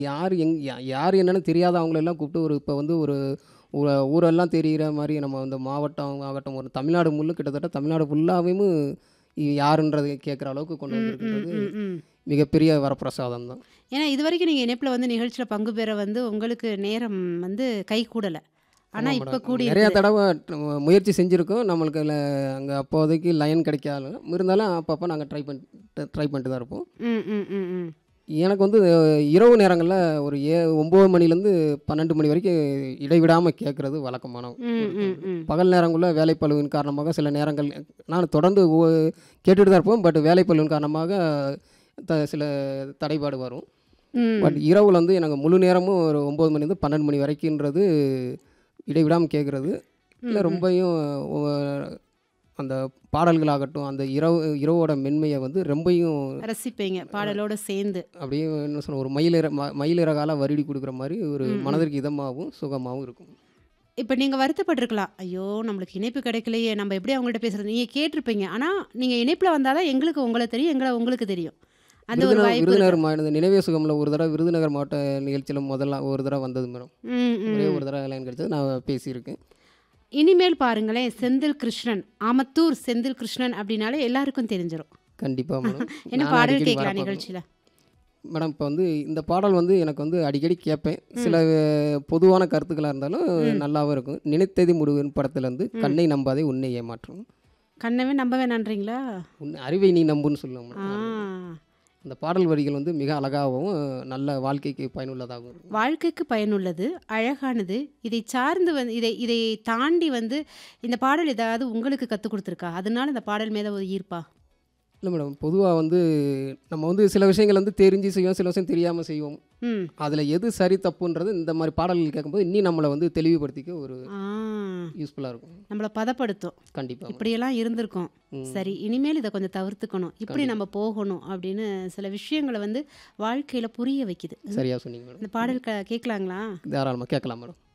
யார் எங் யா- யார் என்னன்னு தெரியாத அவங்களெல்லாம் கூப்பிட்டு ஒரு இப்போ வந்து ஒரு ஊ- ஊரெல்லாம் தெரிகிற மாதிரி நம்ம இந்த மாவட்டம் ஆகட்டும் ஒரு தமிழ்நாடு முள்ளு கிட்டத்தட்ட தமிழ்நாடு ஃபுல்லாகவும் யாருன்றது கேட்குற அளவுக்கு கொண்டு ம், ம், வந்திருக்கிறது ம், ம். மிகப்பெரிய வரப்பிரசாதம் தான் ஏன்னா இது வரைக்கும் நீங்கள் இணைப்பில் வந்து நிகழ்ச்சியில் பங்கு பெற வந்து உங்களுக்கு நேரம் வந்து கை கூடலை ஆனால் இப்போ கூடி நிறைய இருக்குது. தடவை ட- முயற்சி செஞ்சுருக்கோம் நம்மளுக்கு அங்கே அப்போதைக்கு லைன் கிடைக்காது இருந்தாலும் அப்பப்போ நாங்கள் ட்ரை பண்ணிட்டு ட்ரை பண்ணிட்டு தான் இருப்போம் ம் ம் ம் ம் எனக்கு வந்து இரவு நேரங்களில் ஒரு ஏ ஒம்பது மணிலேருந்து பன்னெண்டு மணி வரைக்கும் இடைவிடாமல் கேட்குறது வழக்கமான ம் ம் ம் பகல் நேரங்களில் வேலைப்பளுவின் காரணமாக சில நேரங்கள் நான் தொடர்ந்து ஓ- கேட்டுட்டு தான் இருப்போம் பட் வேலைப்பளுவின் காரணமாக த சில தடைபாடு வரும் ம் பட் இரவில் வந்து எனக்கு முழு நேரமும் ஒரு ஒம்பது மணிலேருந்து பன்னெண்டு மணி வரைக்கும்ன்றது இடைவிடாமல் கேட்குறது இல்லை ரொம்பையும் ஒ- அந்த பாடல்களாகட்டும் அந்த இரவு இரவோட மென்மையை வந்து ரொம்பையும் ரசிப்பீங்க பாடலோட சேர்ந்து அப்படியே என்ன சொல்ல ஒரு மயிலிற ம- மயிலிறகால வருடி கொடுக்குற மாதிரி ஒரு மனதிற்கு இதமாகவும் சுகமாகவும் இருக்கும் இப்போ நீங்கள் வருத்தப்பட்டிருக்கலாம் ஐயோ நம்மளுக்கு இணைப்பு கிடைக்கலையே நம்ம எப்படி அவங்கள்ட்ட பேசுறது நீங்கள் கேட்டிருப்பீங்க ஆனால் நீங்கள் இணைப்பில் வந்தால் தான் எங்களுக்கு உங்களை தெரியும் எங்களை உங்களுக்கு தெரியும் அந்த ஒரு விருதுநகர் வாய்ப்பு விருதுநகர் மாவட்ட நினைவே சுகமில் ஒரு தடவை விருதுநகர் மாவட்ட நிகழ்ச்சியில் முதல்ல ஒரு தடவை வந்தது மேடம் ம் ம் ஒரே ஒரு தடவை லைன் கிடைச்சது நான் பேசியிருக்கேன் இனிமேல் பாருங்களேன் செந்தில் கிருஷ்ணன் ஆமத்தூர் செந்தில் கிருஷ்ணன் அப்படின்னாலே எல்லாருக்கும் தெரிஞ்சிடும் கண்டிப்பாக மேடம் என்ன நானும் பாடல் அடிக்கடி கேட்கலாம் வரப்ப- நிகழ்ச்சியில் மேடம் இப்போ வந்து இந்த பாடல் வந்து எனக்கு வந்து அடிக்கடி கேட்பேன் சில அஹ், பொதுவான கருத்துக்களாக இருந்தாலும் நல்லாவும் இருக்கும் நினைத்ததி முடிவின் படத்துலேருந்து கண்ணை நம்பாதே உன்னை ஏமாற்றும் கண்ணவே நம்ப வேணான்றீங்களா உன் அறிவை நீ நம்புன்னு சொல்லுவாங்க ஆ அந்த பாடல் வரிகள் வந்து மிக அழகாகவும் நல்ல வாழ்க்கைக்கு பயனுள்ளதாகவும் இருக்கும் வாழ்க்கைக்கு பயனுள்ளது அழகானது இதை சார்ந்து வந்து இதை இதை தாண்டி வந்து இந்த பாடல் ஏதாவது உங்களுக்கு கற்றுக் கொடுத்துருக்கா அதனால இந்த பாடல் மேலே ஒரு ஈர்ப்பா இல்லை மேடம் பொதுவாக வந்து நம்ம வந்து சில விஷயங்கள் வந்து தெரிஞ்சு செய்வோம் சில விஷயம் தெரியாமல் செய்வோம் ம் அதில் எது சரி தப்புன்றது இந்த மாதிரி பாடல்கள் கேட்கும்போது இன்னும் நம்மளை வந்து தெளிவுபடுத்திக்க ஒரு ஆ யூஸ்ஃபுல்லாக இருக்கும் நம்மளை பதப்படுத்தும் கண்டிப்பாக இப்படியெல்லாம் இருந்திருக்கோம் ம். சரி இனிமேல் இதை கொஞ்சம் தவிர்த்துக்கணும் இப்படி நம்ம போகணும் அப்படின்னு சில விஷயங்களை வந்து வாழ்க்கையில் புரிய வைக்குது சரியாக சொன்னீங்க மேடம் இந்த பாடல் க கேட்கலாங்களா தாராளமாக கேட்கலாம் மேடம்